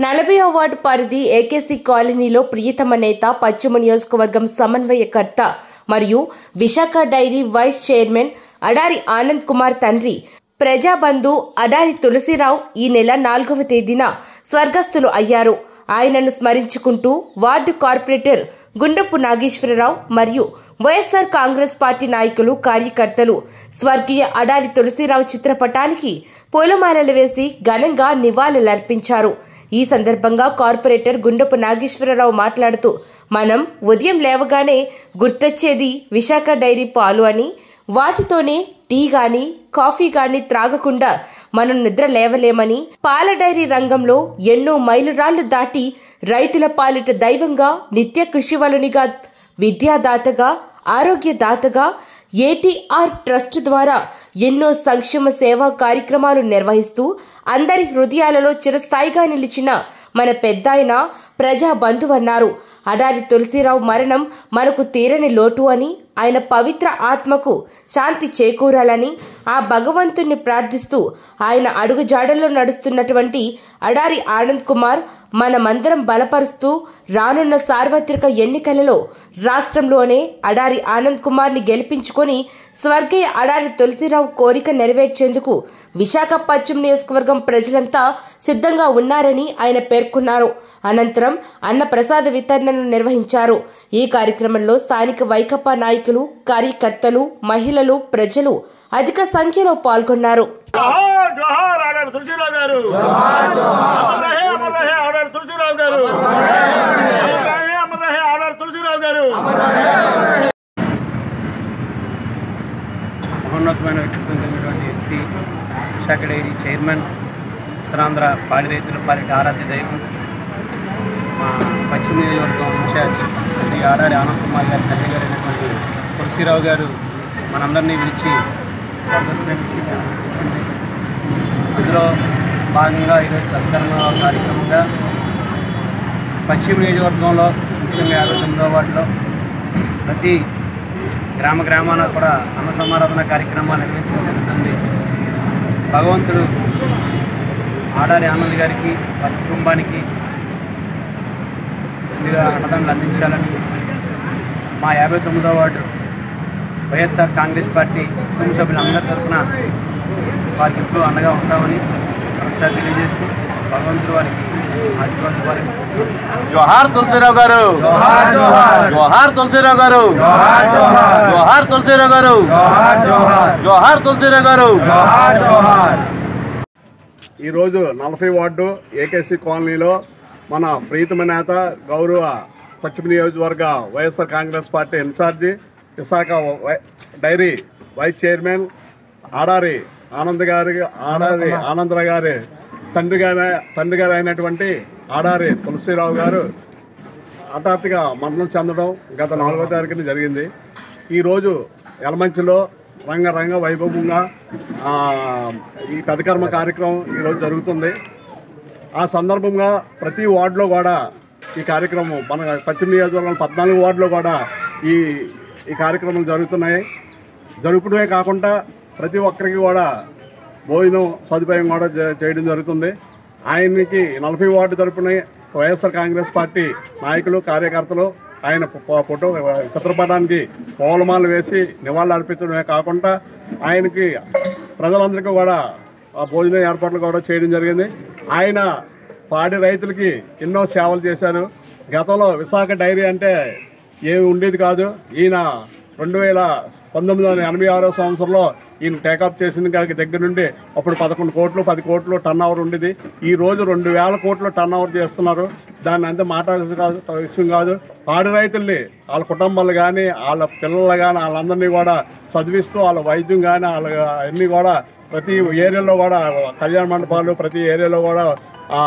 నలభై వార్డు పరిధి ఏకేసీ కాలనీలో ప్రియతమ నేత పశ్చిమ నియోజకవర్గం సమన్వయకర్త మరియు Visakha dairy vice chairman Adari Anand Kumar తండ్రి ప్రజాబంధు అడారి తులసిరావు ఈ నెల నాలుగవ తేదీన స్వర్గస్థులు అయ్యారు ఆయనను స్మరించుకుంటూ వార్డు కార్పొరేటర్ గుండపు నాగేశ్వరరావు మరియు వైఎస్ఆర్ కాంగ్రెస్ పార్టీ నాయకులు కార్యకర్తలు స్వర్గీయ అడారి తులసిరావు చిత్రపటానికి పూలమాలలు వేసి ఘనంగా నివాళులర్పించారు ఈ సందర్భంగా కార్పొరేటర్ గుండపు నాగేశ్వరరావు మాట్లాడుతూ మనం ఉదయం లేవగానే గుర్తొచ్చేది విశాఖ డైరీ పాలు అని వాటితోనే టీ గాని కాఫీ గాని త్రాగకుండా మనం నిద్ర లేవలేమని పాల డైరీ రంగంలో ఎన్నో మైలురాళ్లు దాటి రైతుల పాలిట దైవంగా నిత్య కృషివలునిగా విద్యాదాతగా ఆరోగ్యదాతగా ఏటీఆర్ ట్రస్ట్ ద్వారా ఎన్నో సంక్షేమ సేవా కార్యక్రమాలు నిర్వహిస్తూ అందరి హృదయాలలో చిరస్థాయిగా నిలిచిన మన పెద్దాయన ప్రజా బంధువన్నారు అడారి తులసిరావు మరణం మనకు తీరని లోటు అని ఆయన పవిత్ర ఆత్మకు శాంతి చేకూరాలని ఆ భగవంతుణ్ణి ప్రార్థిస్తూ ఆయన అడుగుజాడల్లో నడుస్తున్నటువంటి అడారి ఆనంద్ కుమార్ మనమందరం బలపరుస్తూ రానున్న సార్వత్రిక ఎన్నికలలో రాష్ట్రంలోనే అడారి ఆనంద్ కుమార్ని గెలిపించుకొని స్వర్గీయ అడారి తులసిరావు కోరిక నెరవేర్చేందుకు విశాఖ పశ్చిమ నియోజకవర్గం ప్రజలంతా సిద్ధంగా ఉన్నారని ఆయన పేర్కొన్నారు అనంతరం అన్న ప్రసాద వితరణను నిర్వహించారు ఈ కార్యక్రమంలో స్థానిక వైకపా నాయకులు కార్యకర్తలు మహిళలు ప్రజలు అధిక సంఖ్యలో పాల్గొన్నారు జోహార్ జోహార్ ఆడారు తులసిరావు గారు అమర్ రహే అమర్ రహే ఆడారు తులసిరావు గారు అమర్ రహే అమర్ రహే ఆడారు తులసిరావు గారు మహోన్నతమైన వ్యక్తిత్వం కలిగినటువంటి వ్యక్తి విశాఖ డైరీ చైర్మన్ ఉత్తరాంధ్ర పాడి రైతుల పాలిట ఆరాధ్య దైవం మా పశ్చిమ నియోజకవర్గం ఇన్ఛార్జ్ శ్రీ ఆడారి ఆనంద్ కుమార్ గారి తండ్రి గారు అయినటువంటి తులసిరావు గారు మనందరినీ పిలిచి స్వర్గస్వచ్చింది అందులో భాగంగా ఈరోజు సత్కరణ కార్యక్రమంగా పశ్చిమ నియోజకవర్గంలో ముఖ్యంగా యాభై తొమ్మిదో వార్డులో ప్రతి గ్రామ గ్రామాన కూడా అన్న సమారాధన కార్యక్రమాలు నిర్వహించడం జరుగుతుంది భగవంతుడు ఆడారి ఆనంద్ గారికి వారి కుటుంబానికి మీరు అన్నదానాలు అందించాలని మా యాభై తొమ్మిదో వార్డు వైఎస్ఆర్ కాంగ్రెస్ పార్టీ కుటుంబ సభ్యులందరి తరఫున వారికి ఎప్పుడూ అండగా ఉంటామని మరొకసారి తెలియజేస్తూ భగవంతుడు వారికి ఆశీర్వాదం జోహార్ తులసిరావు గారు జోహార్ తులసిరావు గారు జోహార్ తులసిరావు గారు జోహార్ తులసిరావు గారు ఈరోజు నలభై వార్డు ఏకేసీ కాలనీలో మన ప్రీతమ నేత గౌరవ పశ్చిమ నియోజకవర్గ YSR Congress party incharge Visakha వై- dairy vice chairman Adari Anand గారి ఆడారి ఆనందరావు గారి తండ్రి గారి తండ్రి గారు అయినటువంటి ఆడారి తులసిరావు గారు హఠాత్తుగా మరణం చెందడం గత నాలుగో తారీఖున జరిగింది ఈరోజు యలమంచిలో రంగరంగ వైభవంగా ఆ, ఈ పెదకర్మ కార్యక్రమం ఈరోజు జరుగుతుంది ఆ సందర్భంగా ప్రతి వార్డులో కూడా ఈ కార్యక్రమం మన పశ్చిమ నియోజకవర్గం పద్నాలుగు వార్డులో కూడా ఈ ఈ కార్యక్రమాలు జరుగుతున్నాయి జరుపుడమే కాకుండా ప్రతి ఒక్కరికి కూడా భోజనం సదుపాయం కూడా చే- చేయడం జరుగుతుంది ఆయనకి నలభై వార్డు తరపున వైఎస్ఆర్ కాంగ్రెస్ పార్టీ నాయకులు కార్యకర్తలు ఆయన ఫో- ఫోటో చిత్రపటానికి పూలమాలు వేసి నివాళులు అర్పించడమే కాకుండా ఆయనకి ప్రజలందరికీ కూడా ఆ భోజన ఏర్పాట్లు కూడా చేయడం జరిగింది ఆయన పాడి రైతులకి ఎన్నో సేవలు చేశారు గతంలో విశాఖ డైరీ అంటే ఏమి ఉండేది కాదు ఈయన రెండు వేల పంతొమ్మిది వందల ఎనభై ఆరో సంవత్సరంలో ఈయన టేకప్ చేసిన కాడికి దగ్గర నుండి అప్పుడు పదకొండు కోట్లు పది కోట్లు టర్న్ ఓవర్ ఉండేది ఈ రోజు రెండు వేల కోట్లు టర్న్ ఓవర్ చేస్తున్నారు దాన్ని అంతా మాట్లాడాల్సిన కాదు విషయం కాదు పాడి రైతుల్ని వాళ్ళ కుటుంబాలు కానీ వాళ్ళ పిల్లలు కానీ వాళ్ళందరినీ కూడా చదివిస్తూ వాళ్ళ వైద్యం కానీ వాళ్ళ అన్నీ కూడా ప్రతి ఏరియాలో కూడా కళ్యాణ మండపాలు ప్రతి ఏరియాలో కూడా ఆ,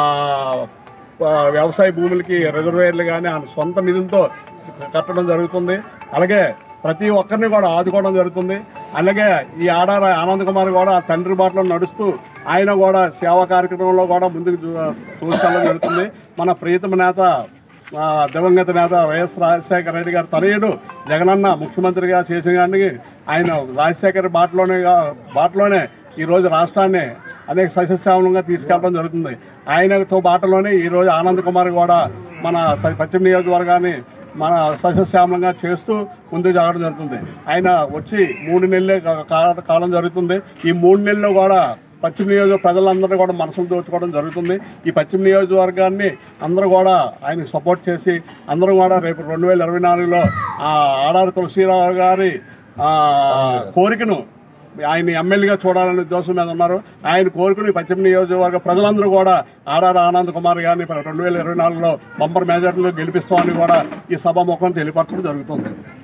ఆ, వ్యవసాయ భూములకి రిజర్వేయర్లు కానీ ఆయన సొంత నిధులతో కట్టడం జరుగుతుంది అలాగే ప్రతి ఒక్కరిని కూడా ఆదుకోవడం జరుగుతుంది అలాగే ఈ ఆడార ఆనంద్ కుమార్ కూడా ఆ తండ్రి బాటలో నడుస్తూ ఆయన కూడా సేవా కార్యక్రమంలో కూడా ముందుకు చూ- చూసుకోవడం జరుగుతుంది మన ప్రియతమ నేత ఆ, దివంగత నేత వైఎస్ రాజశేఖర రెడ్డి గారు తనయుడు జగనన్న ముఖ్యమంత్రిగా చేసిన కానీ ఆయన రాజశేఖర్ బాటలోనే గా- బాటలోనే ఈరోజు రాష్ట్రాన్ని అనేక సస్యశ్యామలంగా తీసుకెళ్ళడం జరుగుతుంది ఆయనతో బాటలోనే ఈరోజు ఆనంద్ కుమార్ కూడా మన స- పశ్చిమ నియోజకవర్గాన్ని మన సస్యశ్యామలంగా చేస్తూ ముందుకు జరగడం జరుగుతుంది ఆయన వచ్చి మూడు నెలలే కా- కా- కాలం జరుగుతుంది ఈ మూడు నెలల్లో కూడా పశ్చిమ నియోజక ప్రజలందరూ కూడా మనసులు దోచుకోవడం జరుగుతుంది ఈ పశ్చిమ నియోజకవర్గాన్ని అందరూ కూడా ఆయనకు సపోర్ట్ చేసి అందరూ కూడా రేపు రెండు వేల ఇరవై నాలుగులో ఆ ఆడారి తులసీరావు గారి ఆ, కోరికను ఆయన ఎమ్మెల్యేగా చూడాలనే ఉద్దేశం మీద ఉన్నారు ఆయన కోరుకుని పశ్చిమ నియోజకవర్గ ప్రజలందరూ కూడా ఆర్ఆర్ ఆనంద్ కుమార్ గారిని రెండు వేల ఇరవై నాలుగులో బంపర్ మెజార్టీలో గెలిపిస్తామని కూడా ఈ సభాముఖం తెలియపరచడం జరుగుతుంది